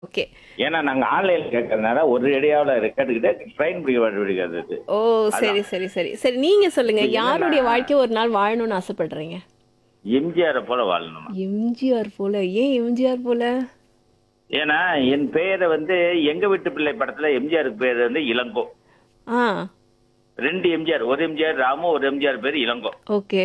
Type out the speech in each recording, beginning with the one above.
Okay ஏன்னா நாங்க ஆன்லைன்ல கேட்கறதுனால ஒரு ஏரியாவில் கேட்டுக்கிட்டே ட்ரெயின் பிடிக்கிறது ஓ சரி சரி சரி சரி நீங்க சொல்லுங்க இப்ப யாருடைய என்னன்னா- வாழ்க்கை ஒரு நாள் வாழணும்னு ஆசைப்படுறீங்க எம்ஜிஆரை போல வாழணும் எம்ஜிஆர் போல ஏன் எம்ஜிஆர் போல ஏன்னா என் பெயரை வந்து எங்க வீட்டு பிள்ளை படத்துல எம்ஜிஆருக்கு பேர் வந்து இளங்கோ ஆ ரெண்டு எம்ஜிஆர் ஒரு எம்ஜிஆர் ராமு ஒரு எம்ஜிஆர் பேர் இளங்கோ ஓகே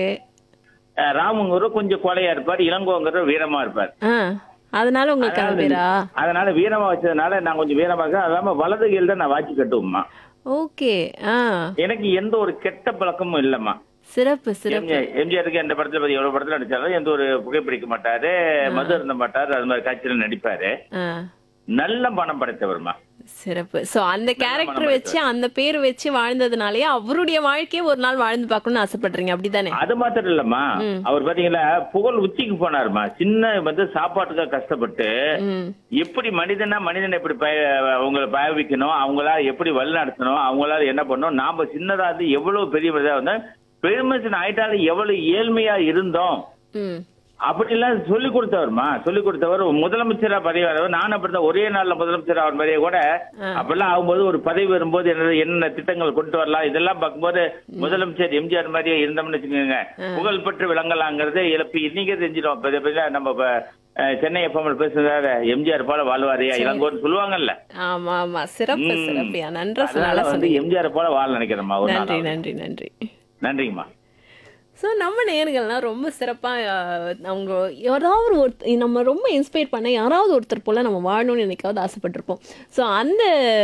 அஹ் ராமுங்கிறவர் கொஞ்சம் கொலையா இருப்பார் இளங்கோங்கிறவர் வீரமா இருப்பார் ஆ அதனால உங்களுக்கு அந்த பேரா அதனால வீரமா வச்சதுனால நான் கொஞ்சம் வீரமா இருக்கேன் அது இல்லாம வலது கையில் தான் நான் வாட்சி கட்டுவோம்மா ஓகே ஆ எனக்கு எந்த ஒரு கெட்ட பழக்கமும் இல்லம்மா சிறப்பு சிறப்பு எம்ஜிஆர் எம்ஜிஆருக்கு எந்த படத்துல பத்தி எவ்வளவு படத்துல நடிச்சாலும் எந்த ஒரு புகைப்பிடிக்க மாட்டாரு மது இருந்த மாட்டாரு அது மாதிரி காட்சியில நடிப்பாரு ஆ நல்ல பணம் படைத்தவர்மா சிறப்பு சோ அந்த கேரக்டர் மனம் வச்சு அந்த பேர் வச்சு வாழ்ந்ததுனாலயே அவருடைய வாழ்க்கையை ஒரு நாள் வாழ்ந்து பார்க்கணும்னு ஆசைப்படுறீங்க அப்படிதானே அது மாத்திரம் இல்லம்மா அவர் பாத்தீங்களா புகழ் உச்சிக்கு போனாருமா சின்ன வந்து சாப்பாட்டுக்காக கஷ்டப்பட்டு ம் எப்படி மனிதனா மனிதனை எப்படி பய அவங்களை பாவிக்கணும் அவங்களா எப்படி வழி நடத்தணும் அவங்களால என்ன பண்ணணும் நாம சின்னதா இருந்து எவ்வளவு பெரிய இதா இருந்தா பெருமனுஷன் ஆயிட்டாலும் எவ்வளவு ஏழ்மையா இருந்தோம் ம் அப்படிலாம் சொல்லி கொடுத்தவர்மா சொல்லி கொடுத்தவர் முதலமைச்சரா பதவி வரவர் நான் அப்படித்தான் ஒரே நாள்ல முதலமைச்சர் ஆகிற மாதிரியே கூட அப்பெல்லாம் ஆகும்போது ஒரு பதவி வரும்போது என்ன என்னென்ன திட்டங்கள் கொண்டு வரலாம் இதெல்லாம் பார்க்கும்போது முதலமைச்சர் எம்ஜிஆர் மாதிரியே இருந்தோம்னு வச்சுக்கோங்க புகழ் பெற்று விளங்கலாங்கிறதே இழப்பு இன்னைக்கே தெரிஞ்சிடும் பெரிய பெரிய நம்ம இப்ப, அஹ், சென்னை எஃப்எம் பேசுறதால எம்ஜிஆர் போல வாழ்வாரியா இளங்கோன்னு சொல்லுவாங்கல்ல ஆமா ஆமா சிறப்பு ம். சிறப்பியா நன்றா அதனால சொன்னால வந்து சொன்னீங்க எம்ஜிஆர் போல வாழ நினைக்கிறேம்மா ஒரு நன்றி நாள் நன்றி நன்றி நன்றிங்கம்மா ஸோ நம்ம நேயர்கள்லாம் ரொம்ப சிறப்பாக அவங்க யாராவது ஒருத்தர் நம்ம ரொம்ப இன்ஸ்பயர் பண்ண யாராவது ஒருத்தர் போல் நம்ம வாழணும்னு என்னைக்காவது ஆசைப்பட்டிருப்போம் ஸோ அந்த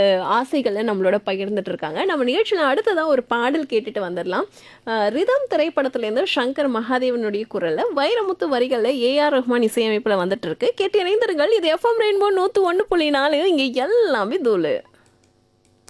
ஆசைகளை நம்மளோட பகிர்ந்துட்டு இருக்காங்க நம்ம நிகழ்ச்சியில் அடுத்ததாக ஒரு பாடல் கேட்டுட்டு வந்துடலாம் அஹ், ரிதம் திரைப்படத்துலேருந்து சங்கர் மகாதேவனுடைய குரலில் வைரமுத்து வரிகளில் ஏஆர் ரஹ்மான் இசையமைப்பில் வந்துட்டு இருக்கு கேட்டு இணைந்திருங்கள் இது எஃப்எம் ரெயின்போ நூற்று ஒன்று புள்ளி நாலு இங்கே எல்லாமே தூளு